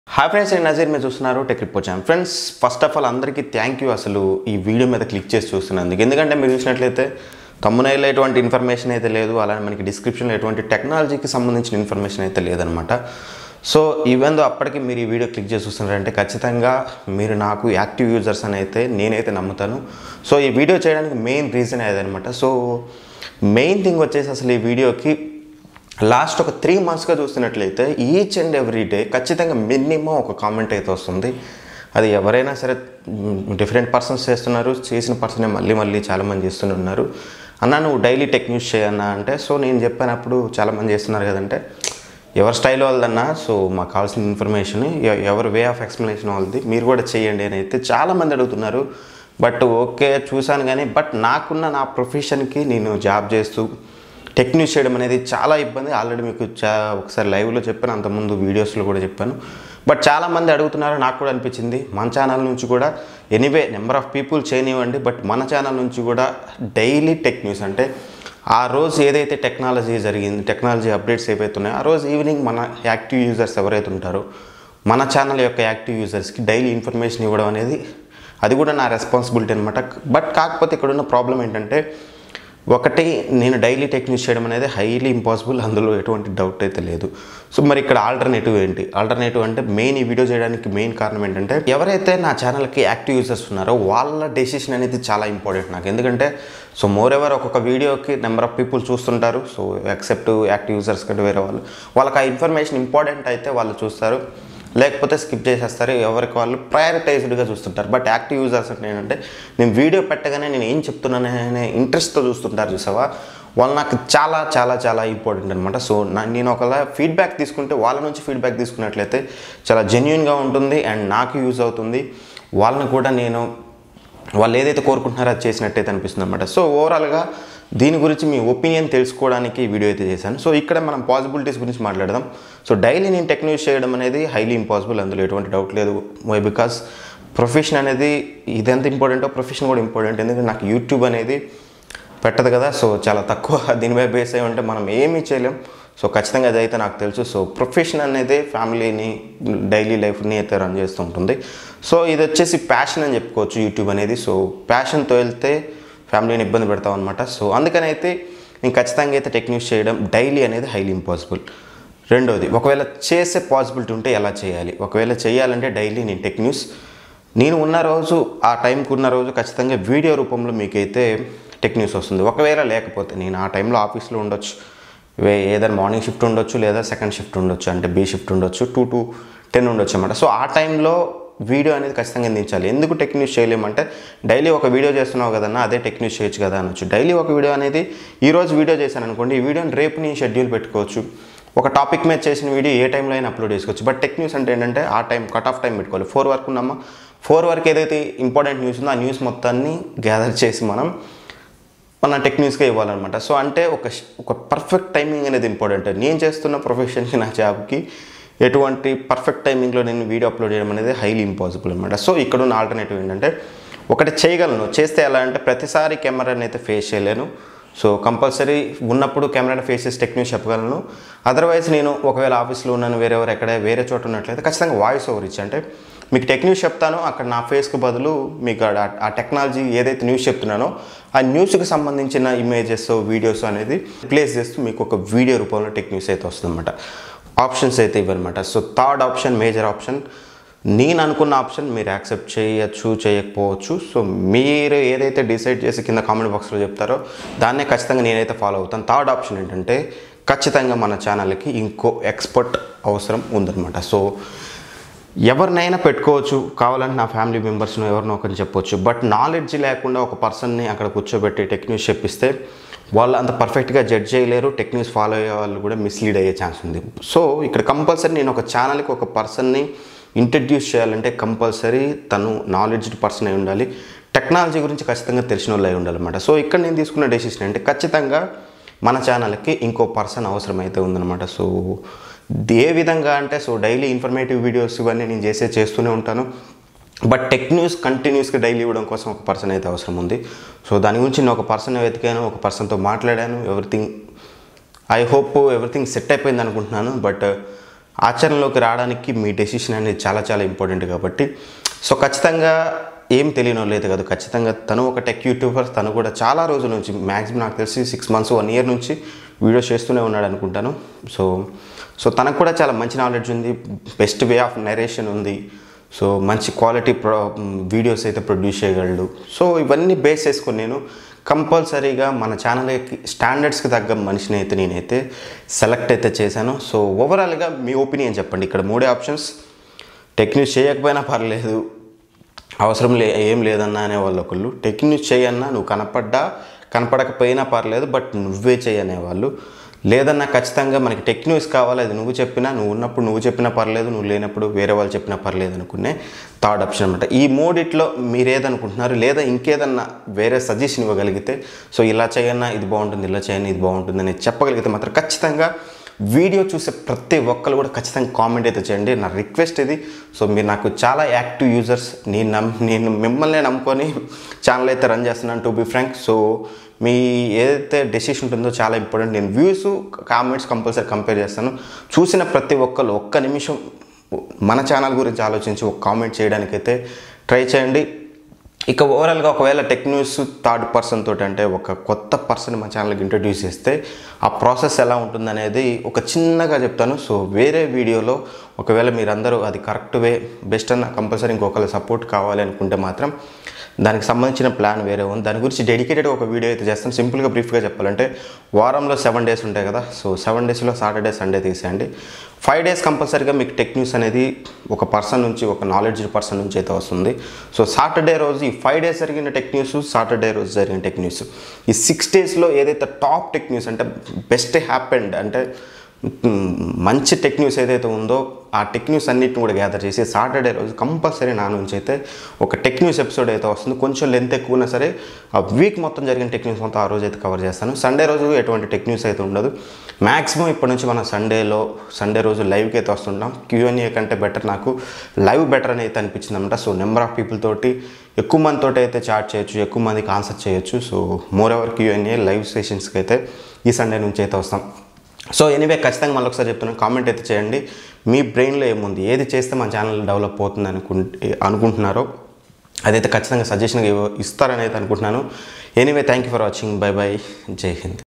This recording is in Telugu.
హాయ్ ఫ్రెండ్స్ నేను నజీర్ మీరు చూస్తున్నారు tech report channel friends first of all అందరికీ థ్యాంక్ యూ అసలు ఈ వీడియో మీద క్లిక్ చేసి చూస్తున్నందుకు ఎందుకంటే మీరు చూసినట్లయితే తమ్మునైలో ఎటువంటి ఇన్ఫర్మేషన్ అయితే లేదు అలానే మనకి డిస్క్రిప్షన్లో ఎటువంటి టెక్నాలజీకి సంబంధించిన ఇన్ఫర్మేషన్ అయితే లేదనమాట సో ఈవెన్ దో అప్పటికి మీరు ఈ వీడియో క్లిక్ చేసి చూస్తున్నారంటే ఖచ్చితంగా మీరు నాకు యాక్టివ్ యూజర్స్ అని అయితే నేనైతే నమ్ముతాను సో ఈ వీడియో చేయడానికి మెయిన్ రీజన్ అదనమాట సో మెయిన్ థింగ్ వచ్చేసి అసలు ఈ వీడియోకి లాస్ట్ ఒక త్రీ మంత్స్గా చూస్తున్నట్లయితే ఈచ్ అండ్ ఎవ్రీ డే ఖచ్చితంగా మినిమం ఒక కామెంట్ అయితే వస్తుంది అది ఎవరైనా సరే డిఫరెంట్ పర్సన్స్ చేస్తున్నారు చేసిన పర్సనే మళ్ళీ మళ్ళీ చాలామంది చేస్తున్నారు అన్న నువ్వు డైలీ టెక్ న్యూస్ చేయన్నా అంటే సో నేను చెప్పినప్పుడు చాలామంది చేస్తున్నారు కదంటే ఎవరి స్టైల్ వాళ్ళదన్నా సో మాకు కావాల్సిన ఇన్ఫర్మేషన్ ఎవరి వే ఆఫ్ ఎక్స్ప్లెనేషన్ వాళ్ళది మీరు కూడా చేయండి అని అయితే చాలామంది అడుగుతున్నారు బట్ ఓకే చూశాను కానీ బట్ నాకున్న నా ప్రొఫెషన్కి నేను జాబ్ చేస్తూ టెక్ న్యూస్ చేయడం అనేది చాలా ఇబ్బంది ఆల్రెడీ మీకు చా ఒకసారి లైవ్లో చెప్పాను అంతకుముందు వీడియోస్లో కూడా చెప్పాను బట్ చాలామంది అడుగుతున్నారు నాకు కూడా అనిపించింది మన ఛానల్ నుంచి కూడా ఎనీవే నెంబర్ ఆఫ్ పీపుల్ చేయనివ్వండి బట్ మన ఛానల్ నుంచి కూడా డైలీ టెక్ న్యూస్ అంటే ఆ రోజు ఏదైతే టెక్నాలజీ జరిగింది టెక్నాలజీ అప్డేట్స్ ఏవైతే ఉన్నాయో ఆ రోజు ఈవినింగ్ మన యాక్టివ్ యూజర్స్ ఎవరైతే ఉంటారో మన ఛానల్ యొక్క యాక్టివ్ యూజర్స్కి డైలీ ఇన్ఫర్మేషన్ ఇవ్వడం అనేది అది కూడా నా రెస్పాన్సిబిలిటీ అనమాట బట్ కాకపోతే ఇక్కడ ఉన్న ప్రాబ్లం ఏంటంటే ఒకటి నేను డైలీ టెక్ న్యూస్ చేయడం అనేది హైలీ ఇంపాసిబుల్ అందులో ఎటువంటి డౌట్ అయితే లేదు సో మరి ఇక్కడ ఆల్టర్నేటివ్ ఏంటి ఆల్టర్నేటివ్ అంటే మెయిన్ ఈ వీడియో చేయడానికి మెయిన్ కారణం ఏంటంటే ఎవరైతే నా ఛానల్కి యాక్టివ్ యూజర్స్ ఉన్నారో వాళ్ళ డెసిషన్ అనేది చాలా ఇంపార్టెంట్ నాకు ఎందుకంటే సో మోర్ ఎవర్ ఒక్కొక్క వీడియోకి నెంబర్ ఆఫ్ పీపుల్ చూస్తుంటారు సో ఎక్సెప్ట్ యాక్టివ్ యూజర్స్ కంటే వేరే వాళ్ళు వాళ్ళకి ఆ ఇన్ఫర్మేషన్ ఇంపార్టెంట్ అయితే వాళ్ళు చూస్తారు లేకపోతే స్కిప్ చేసేస్తారు ఎవరికి వాళ్ళు ప్రయారిటైజ్డ్గా చూస్తుంటారు బట్ యాక్టివ్ యూజర్స్ అంటే ఏంటంటే నేను వీడియో పెట్టగానే నేను ఏం చెప్తున్నాననే ఇంట్రెస్ట్తో చూస్తుంటారు చూసావా వాళ్ళు నాకు చాలా చాలా చాలా ఇంపార్టెంట్ అనమాట సో నా నేను ఒకవేళ ఫీడ్బ్యాక్ తీసుకుంటే వాళ్ళ నుంచి ఫీడ్బ్యాక్ తీసుకున్నట్లయితే చాలా జెన్యున్గా ఉంటుంది అండ్ నాకు యూజ్ అవుతుంది వాళ్ళని కూడా నేను వాళ్ళు ఏదైతే కోరుకుంటున్నారో అది చేసినట్టయితే అనిపిస్తుంది అనమాట సో ఓవరాల్గా దీని గురించి మీ ఒపీనియన్ తెలుసుకోవడానికి ఈ వీడియో అయితే చేశాను సో ఇక్కడ మనం పాసిబిలిటీస్ గురించి మాట్లాడదాం సో డైలీ నేను టెక్ న్యూస్ చేయడం అనేది హైలీ ఇంపాసిబుల్ అందులో ఎటువంటి డౌట్ లేదు వై బికాస్ ప్రొఫెషన్ అనేది ఇదెంత ఇంపార్టెంటో ప్రొఫెషన్ కూడా ఇంపార్టెంట్ ఎందుకంటే నాకు యూట్యూబ్ అనేది పెట్టదు కదా సో చాలా తక్కువ దీనిపై బేస్ అయి ఉంటే మనం ఏమీ చేయలేం సో ఖచ్చితంగా అదైతే నాకు తెలుసు సో ప్రొఫెషన్ అనేది ఫ్యామిలీని డైలీ లైఫ్ని అయితే రన్ చేస్తూ ఉంటుంది సో ఇది వచ్చేసి ప్యాషన్ అని చెప్పుకోవచ్చు యూట్యూబ్ అనేది సో ప్యాషన్తో వెళ్తే ఫ్యామిలీని ఇబ్బంది పెడతాం అనమాట సో అందుకని అయితే నేను ఖచ్చితంగా అయితే టెక్ న్యూస్ చేయడం డైలీ అనేది హైలీ ఇంపాసిబుల్ రెండోది ఒకవేళ చేసే పాసిబిలిటీ ఉంటే ఎలా చేయాలి ఒకవేళ చేయాలంటే డైలీ నేను టెక్ న్యూస్ నేను ఉన్న రోజు ఆ టైంకి ఉన్న రోజు ఖచ్చితంగా వీడియో రూపంలో మీకైతే టెక్ న్యూస్ వస్తుంది ఒకవేళ లేకపోతే నేను ఆ టైంలో ఆఫీస్లో ఉండొచ్చు వే- ఏదైనా మార్నింగ్ షిఫ్ట్ ఉండొచ్చు లేదా సెకండ్ షిఫ్ట్ ఉండొచ్చు అంటే బీ షిఫ్ట్ ఉండొచ్చు టూ టు టెన్ ఉండొచ్చు అనమాట సో ఆ టైంలో వీడియో అనేది ఖచ్చితంగా అందించాలి ఎందుకు టెక్ న్యూస్ చేయలేమంటే డైలీ ఒక వీడియో చేస్తున్నావు కదన్నా అదే టెక్ న్యూస్ చేయొచ్చు కదా అనొచ్చు డైలీ ఒక వీడియో అనేది ఈ రోజు వీడియో చేశాను అనుకోండి ఈ వీడియోని రేపు నేను షెడ్యూల్ పెట్టుకోవచ్చు ఒక టాపిక్ మీద చేసిన వీడియో ఏ టైంలో అయినా అప్లోడ్ చేసుకోవచ్చు బట్ టెక్ న్యూస్ అంటే ఏంటంటే ఆ టైం కట్ ఆఫ్ టైం పెట్టుకోవాలి ఫోర్ వరకు ఉన్నామా ఫోర్ వరకు ఏదైతే ఇంపార్టెంట్ న్యూస్ ఉందో ఆ న్యూస్ మొత్తాన్ని గ్యాదర్ చేసి మనం మన టెక్ న్యూస్గా ఇవ్వాలన్నమాట సో అంటే ఒక ఒక పర్ఫెక్ట్ టైమింగ్ అనేది ఇంపార్టెంట్ నేను చేస్తున్న ప్రొఫెషన్కి నా జాబ్కి ఎటువంటి పర్ఫెక్ట్ టైమింగ్లో నేను వీడియో అప్లోడ్ చేయడం అనేది హైలీ ఇంపాసిబుల్ అనమాట సో ఇక్కడ ఉన్న ఆల్టర్నేటివ్ ఏంటంటే ఒకటి చేయగలను చేస్తే ఎలా అంటే ప్రతిసారి కెమెరాని అయితే ఫేస్ చేయలేను సో కంపల్సరీ ఉన్నప్పుడు కెమెరాని ఫేస్ చేసి టెక్ న్యూస్ చెప్పగలను అదర్వైజ్ నేను ఒకవేళ ఆఫీస్లో ఉన్నాను వేరే ఎవరు ఎక్కడ వేరే చోట ఉన్నట్లయితే ఖచ్చితంగా వాయిస్ ఓవర్ ఇచ్చి అంటే మీకు టెక్ న్యూస్ చెప్తాను అక్కడ నా ఫేస్కి బదులు మీకు ఆ- ఆ టెక్నాలజీ ఏదైతే న్యూస్ చెప్తున్నానో ఆ న్యూస్కి సంబంధించిన ఇమేజెస్ వీడియోస్ అనేది ప్లేస్ చేస్తూ మీకు ఒక వీడియో రూపంలో టెక్ న్యూస్ అయితే వస్తుందన్నమాట ఆప్షన్స్ అయితే ఇవ్వనమాట so third option major option నేను అనుకున్న ఆప్షన్ మీరు యాక్సెప్ట్ చేయొచ్చు చేయకపోవచ్చు సో మీరు ఏదైతే డిసైడ్ చేసి కింద కామెంట్ బాక్స్లో చెప్తారో దాన్నే ఖచ్చితంగా నేనైతే ఫాలో అవుతాను థర్డ్ ఆప్షన్ ఏంటంటే ఖచ్చితంగా మన ఛానల్కి ఇంకో ఎక్స్పర్ట్ అవసరం ఉందన్నమాట సో ఎవరినైనా పెట్టుకోవచ్చు కావాలంటే నా ఫ్యామిలీ మెంబర్స్ను ఎవరినో ఒకరిని చెప్పొచ్చు బట్ నాలెడ్జ్ లేకుండా ఒక పర్సన్ని అక్కడ కూర్చోబెట్టి టెక్ న్యూస్ చెప్పిస్తే వాళ్ళు అంత పర్ఫెక్ట్గా జడ్జ్ చేయలేరు టెక్ న్యూస్ ఫాలో అయ్యే వాళ్ళు కూడా మిస్లీడ్ అయ్యే ఛాన్స్ ఉంది సో ఇక్కడ కంపల్సరీ నేను ఒక ఛానల్కి ఒక పర్సన్ని ఇంట్రడ్యూస్ చేయాలంటే కంపల్సరీ తను నాలెడ్జ్డ్ పర్సన్ అయి ఉండాలి టెక్నాలజీ గురించి ఖచ్చితంగా తెలిసిన వాళ్ళు అయి ఉండాలన్నమాట సో ఇక్కడ నేను తీసుకున్న డెసిషన్ అంటే ఖచ్చితంగా మన ఛానల్కి ఇంకో పర్సన్ అవసరం అయితే ఉందన్నమాట సో ఏ విధంగా అంటే సో డైలీ ఇన్ఫర్మేటివ్ వీడియోస్ ఇవన్నీ నేను చేసే చేస్తూనే ఉంటాను బట్ టెక్ న్యూస్ కంటిన్యూస్గా డైలీ ఇవ్వడం కోసం ఒక పర్సన్ అయితే అవసరం ఉంది సో దాని గురించి నేను ఒక పర్సన్ వెతికాను ఒక పర్సన్తో మాట్లాడాను everything I hope everything set అయిపోయింది అనుకుంటున్నాను బట్ ఆచరణలోకి రావడానికి మీ డెసిషన్ అనేది చాలా చాలా ఇంపార్టెంట్ కాబట్టి సో ఖచ్చితంగా ఏం తెలియనో లేదు కదా ఖచ్చితంగా తను ఒక టెక్ యూట్యూబర్ తను కూడా చాలా రోజుల నుంచి మ్యాక్సిమం నాకు తెలిసి సిక్స్ మంత్స్ వన్ ఇయర్ నుంచి వీడియోస్ చేస్తూనే ఉన్నాడు అనుకుంటాను సో సో తనకు కూడా చాలా మంచి నాలెడ్జ్ ఉంది బెస్ట్ వే ఆఫ్ నరేషన్ ఉంది సో మంచి క్వాలిటీ ప్రో వీడియోస్ అయితే ప్రొడ్యూస్ చేయగలడు సో ఇవన్నీ బేస్ చేసుకొని నేను కంపల్సరీగా మన ఛానల్కి స్టాండర్డ్స్కి తగ్గ మనిషిని అయితే నేనైతే సెలెక్ట్ అయితే చేశాను సో ఓవరాల్గా మీ ఒపీనియన్ చెప్పండి ఇక్కడ మూడే ఆప్షన్స్ టెక్ న్యూస్ చేయకపోయినా పర్లేదు అవసరం లే ఏం లేదన్నా అనే వాళ్ళు ఒకళ్ళు టెక్ న్యూస్ చేయన్నా నువ్వు కనపడ్డా కనపడకపోయినా పర్లేదు బట్ నువ్వే చేయనేవాళ్ళు లేదన్నా ఖచ్చితంగా మనకి టెక్ న్యూస్ కావాలి అది నువ్వు చెప్పినా నువ్వు ఉన్నప్పుడు నువ్వు చెప్పినా పర్లేదు నువ్వు లేనప్పుడు వేరే వాళ్ళు చెప్పినా పర్లేదు అనుకునే థర్డ్ ఆప్షన్ అనమాట ఈ మూడిట్లో మీరు ఏదనుకుంటున్నారు లేదా ఇంకేదన్నా వేరే సజెషన్ ఇవ్వగలిగితే సో ఇలా చేయన్నా ఇది బాగుంటుంది ఇలా చేయన్నా ఇది బాగుంటుంది అని చెప్పగలిగితే మాత్రం ఖచ్చితంగా వీడియో చూసే ప్రతి ఒక్కరు కూడా ఖచ్చితంగా కామెంట్ అయితే చేయండి నా రిక్వెస్ట్ ఇది సో మీరు నాకు చాలా యాక్టివ్ యూజర్స్ నేను నమ్ నేను మిమ్మల్ని నమ్ముకొని ఛానల్ అయితే రన్ చేస్తున్నాను టు బి ఫ్రాంక్ సో మీ ఏదైతే డెసిషన్ ఉంటుందో చాలా ఇంపార్టెంట్ నేను వ్యూస్ కామెంట్స్ కంపల్సరీ కంపేర్ చేస్తాను చూసిన ప్రతి ఒక్కరు ఒక్క నిమిషం మన ఛానల్ గురించి ఆలోచించి ఒక కామెంట్ చేయడానికైతే ట్రై చేయండి ఇక ఓవరాల్గా ఒకవేళ టెక్ న్యూస్ థర్డ్ పర్సన్ తోటి అంటే ఒక కొత్త పర్సన్ మా ఛానల్కి ఇంట్రడ్యూస్ చేస్తే ఆ ప్రాసెస్ ఎలా ఉంటుందనేది ఒక చిన్నగా చెప్తాను సో వేరే వీడియోలో ఒకవేళ మీరందరూ అది కరెక్ట్ వే బెస్ట్ అన్న కంపల్సరీ ఇంకొకరి సపోర్ట్ కావాలి అనుకుంటే మాత్రం దానికి సంబంధించిన ప్లాన్ వేరే ఉంది దాని గురించి డెడికేటెడ్గా ఒక వీడియో అయితే చేస్తాను సింపుల్గా బ్రీఫ్గా చెప్పాలంటే వారంలో సెవెన్ డేస్ ఉంటాయి కదా సో సెవెన్ డేస్లో సాటర్డే సండే తీసేయండి ఫైవ్ డేస్ కంపల్సరీగా మీకు టెక్ న్యూస్ అనేది ఒక పర్సన్ నుంచి ఒక నాలెడ్జ్ పర్సన్ నుంచి అయితే వస్తుంది సో సాటర్డే రోజు ఈ ఫైవ్ డేస్ జరిగిన టెక్ న్యూస్ సాటర్డే రోజు జరిగిన టెక్ న్యూస్ ఈ సిక్స్ డేస్లో ఏదైతే టాప్ టెక్ న్యూస్ అంటే బెస్ట్ హ్యాపెండ్ అంటే మ్, మంచి టెక్ న్యూస్ ఏదైతే ఉందో ఆ టెక్ న్యూస్ అన్నిటిని కూడా గ్యాదర్ చేసి సాటర్డే రోజు కంపల్సరీ నా నుంచి అయితే ఒక టెక్ న్యూస్ ఎపిసోడ్ అయితే వస్తుంది కొంచెం లెంత్ ఎక్కువ ఉన్నా సరే ఆ వీక్ మొత్తం జరిగిన టెక్ న్యూస్ మొత్తం ఆ రోజు అయితే కవర్ చేస్తాను సండే రోజు ఎటువంటి టెక్ న్యూస్ అయితే ఉండదు మ్యాక్సిమం ఇప్పటి నుంచి మనం సండేలో సండే రోజు లైవ్కి అయితే వస్తుంటాం క్యూఎన్ఏ కంటే బెటర్ నాకు లైవ్ బెటర్ అని అయితే అనిపించింది అనమాట సో నెంబర్ ఆఫ్ పీపుల్ తోటి ఎక్కువ మంది తోటి అయితే చాట్ చేయొచ్చు ఎక్కువ మందికి ఆన్సర్ చేయొచ్చు so moreover Q and A live సెషన్స్కి అయితే ఈ సండే నుంచి అయితే వస్తాం సో ఎనీవే ఖచ్చితంగా మళ్ళీ ఒకసారి చెప్తున్నాను కామెంట్ అయితే చేయండి మీ బ్రెయిన్లో ఏముంది ఏది చేస్తే మన ఛానల్ డెవలప్ అవుతుంది అనుకుంటే అనుకుంటున్నారో అదైతే ఖచ్చితంగా సజెషన్గా ఇస్తారని అయితే అనుకుంటున్నాను anyway thank you for watching bye bye జై హింద్